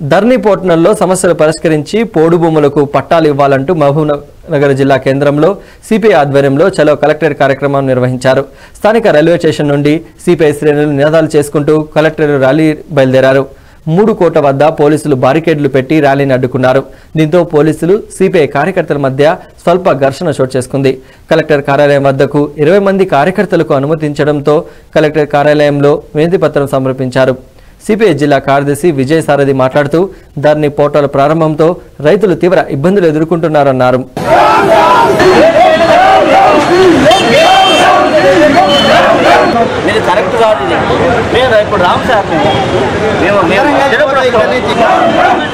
ధర్నీ పోర్టనల్లో సమస్యలు పరిష్కరించి పోడు భూములకు పట్టాలు ఇవ్వాలంటూ మహబూబ్ నగర్ జిల్లా కేంద్రంలో సిపిఐ ఆధ్వర్యంలో చలో కలెక్టరేట్ కార్యక్రమం నిర్వహించారు స్థానిక రైల్వే స్టేషన్ నుండి సిపిఐ శ్రేణులు నినాదాలు చేసుకుంటూ కలెక్టరేట్ ర్యాలీ బయలుదేరారు మూడు కోట వద్ద పోలీసులు బారికేడ్లు పెట్టి ర్యాలీని అడ్డుకున్నారు దీంతో పోలీసులు సిపిఐ కార్యకర్తల మధ్య స్వల్ప ఘర్షణ చోటు చేసుకుంది కలెక్టర్ కార్యాలయం వద్దకు ఇరవై మంది కార్యకర్తలకు అనుమతించడంతో కలెక్టర్ కార్యాలయంలో వినతి పత్రం సమర్పించారు సిపిఐ జిల్లా కార్యదర్శి విజయ్ సారథి మాట్లాడుతూ ధరణి పోర్టల్ ప్రారంభంతో రైతులు తీవ్ర ఇబ్బందులు ఎదుర్కొంటున్నారన్నారు మీరు కరెక్ట్ కాదు ఇది మేము ఇప్పుడు రాము సార్ మేము మేము మేము చిన్నప్పుడు వస్తాం.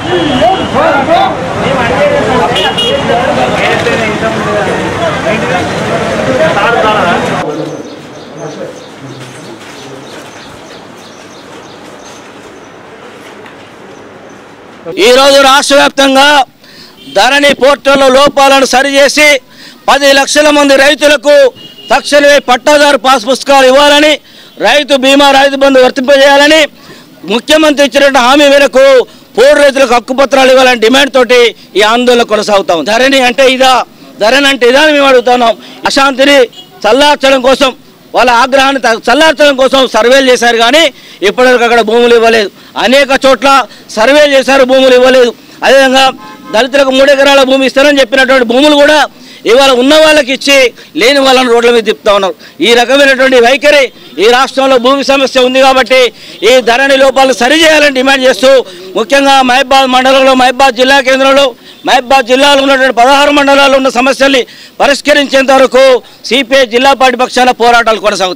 ఈరోజు రాష్ట్ర వ్యాప్తంగా ధరణి పోర్టల్లో లోపాలను సరిచేసి పది లక్షల మంది రైతులకు తక్షణమే పట్టాదారు పాస్ పుస్తకాలు ఇవ్వాలని రైతు బీమా రైతు బంధు వర్తింపజేయాలని ముఖ్యమంత్రి ఇచ్చినటువంటి హామీ మేరకు పోడు రైతులకు హక్కు పత్రాలు ఇవ్వాలని డిమాండ్ తోటి ఈ ఆందోళన కొనసాగుతాం ధరణి అంటే ఇదా ధరణి అంటే ఇదా అని మేము అడుగుతున్నాం అశాంతిని చల్లార్చడం కోసం వాళ్ళ ఆగ్రహాన్ని త- చల్లార్చడం కోసం సర్వేలు చేశారు కానీ ఇప్పటివరకు అక్కడ భూములు ఇవ్వలేదు అనేక చోట్ల సర్వేలు చేశారు భూములు ఇవ్వలేదు అదేవిధంగా దళితులకు మూడు ఎకరాల భూమి ఇస్తారని చెప్పినటువంటి భూములు కూడా ఇవాళ ఉన్న వాళ్ళకి ఇచ్చి లేని వాళ్ళని రోడ్ల మీద తిప్పుతా ఉన్నారు ఈ రకమైనటువంటి వైఖరి ఈ రాష్ట్రంలో భూమి సమస్య ఉంది కాబట్టి ఈ ధరణి లోపాలను సరిచేయాలని డిమాండ్ చేస్తూ ముఖ్యంగా మహబాద్ మండలంలో మహబాద్ జిల్లా కేంద్రంలో మహబాద్ జిల్లాలో ఉన్నటువంటి పదహారు మండలాల్లో ఉన్న సమస్యల్ని పరిష్కరించేంత వరకు సిపిఐ జిల్లా పార్టీ పక్షాన పోరాటాలు కొనసాగుతాయి